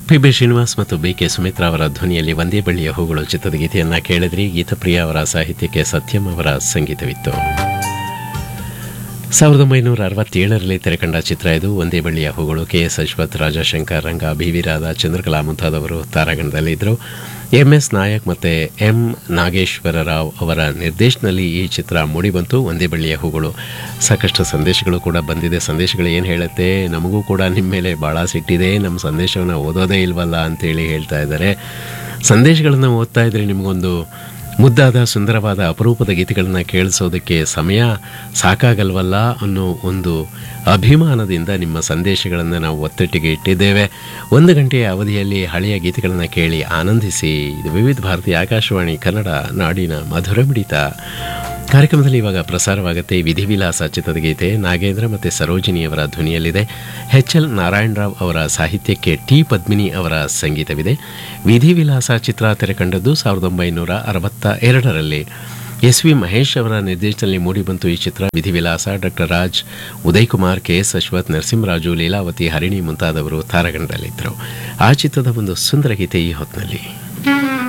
P B Srinivas ಮತ್ತು B K Sumitra ಅವರ ಧ್ವನಿಯಲ್ಲಿ ಒಂದೇ ಬಳ್ಳಿಯ ಹೂಗಳು ಚಿತ್ರದ ಗೀತೆಯನ್ನ ಕೇಳಿದ್ರಿ ಗೀತಪ್ರಿಯ ಅವರ ಸಾಹಿತ್ಯಕ್ಕೆ ಸತ್ಯಂ ಅವರ ಸಂಗೀತವಿತ್ತು ಸಾವಿರದ ಒಂಬೈನೂರ ಅರವತ್ತೇಳರಲ್ಲಿ ತೆರೆಕಂಡ ಚಿತ್ರ ಇದು ಒಂದೇ ಬಳ್ಳಿಯ ಹೂಗಳು K S Ashwath Rajashankar Ranga B V Radha Chandrakala ಮುಂತಾದವರು ತಾರಾಗಣದಲ್ಲಿದ್ದರು ಎಂ ಎಸ್ ನಾಯಕ್ ಮತ್ತು ಎಂ ನಾಗೇಶ್ವರ ರಾವ್ ಅವರ ನಿರ್ದೇಶನದಲ್ಲಿ ಈ ಚಿತ್ರ ಮೂಡಿಬಂತು ಒಂದೇ ಬಳ್ಳಿಯ ಹೂಗಳು ಸಾಕಷ್ಟು ಸಂದೇಶಗಳು ಕೂಡ ಬಂದಿದೆ ಸಂದೇಶಗಳು ಏನು ಹೇಳುತ್ತೆ ನಮಗೂ ಕೂಡ ನಿಮ್ಮ ಮೇಲೆ ಭಾಳ ಸಿಟ್ಟಿದೆ ನಮ್ಮ ಸಂದೇಶವನ್ನು ಓದೋದೇ ಇಲ್ವಲ್ಲ ಅಂತೇಳಿ ಹೇಳ್ತಾ ಇದ್ದಾರೆ ಸಂದೇಶಗಳನ್ನು ಓದ್ತಾ ಇದ್ರೆ ನಿಮಗೊಂದು ಮುದ್ದಾದ ಸುಂದರವಾದ ಅಪರೂಪದ ಗೀತೆಗಳನ್ನು ಕೇಳಿಸೋದಕ್ಕೆ ಸಮಯ ಸಾಕಾಗಲ್ವಲ್ಲ ಅನ್ನೋ ಒಂದು ಅಭಿಮಾನದಿಂದ ನಿಮ್ಮ ಸಂದೇಶಗಳನ್ನು ನಾವು ಒತ್ತಟ್ಟಿಗೆ ಇಟ್ಟಿದ್ದೇವೆ ಒಂದು ಗಂಟೆಯ ಅವಧಿಯಲ್ಲಿ ಹಳೆಯ ಗೀತೆಗಳನ್ನು ಕೇಳಿ ಆನಂದಿಸಿ ಇದು ವಿವಿಧ ಭಾರತೀಯ ಆಕಾಶವಾಣಿ ಕನ್ನಡ ನಾಡಿನ ಮಧುರ ಮಿಡಿತ ಕಾರ್ಯಕ್ರಮದಲ್ಲಿ ಇವಾಗ ಪ್ರಸಾರವಾಗುತ್ತೆ ವಿಧಿವಿಲಾಸ ಚಿತ್ರದ ಗೀತೆ ನಾಗೇಂದ್ರ ಮತ್ತು ಸರೋಜಿನಿಯವರ ಧ್ವನಿಯಲ್ಲಿದೆ ಎಚ್ ಎಲ್ ನಾರಾಯಣರಾವ್ ಅವರ ಸಾಹಿತ್ಯಕ್ಕೆ ಟಿ ಪದ್ಮಿನಿ ಅವರ ಸಂಗೀತವಿದೆ ವಿಧಿವಿಲಾಸ ಚಿತ್ರ ತೆರೆಕಂಡದ್ದು ಸಾವಿರದ ಒಂಬೈನೂರ ಅರವತ್ತ ಎರಡರಲ್ಲಿ ಎಸ್ ವಿ ಮಹೇಶ್ ಅವರ ನಿರ್ದೇಶನದಲ್ಲಿ ಮೂಡಿಬಂತು ಈ ಚಿತ್ರ Vidhivilasa doctor Raj Uday Kumar K S Ashwath Narasimharaju Leelavathi Harini ಮುಂತಾದವರು ತಾರಾಗಣದಲ್ಲಿದ್ದರು ಆ ಚಿತ್ರದ ಒಂದು ಸುಂದರ ಗೀತೆ ಈ ಹೊತ್ತಿನಲ್ಲಿ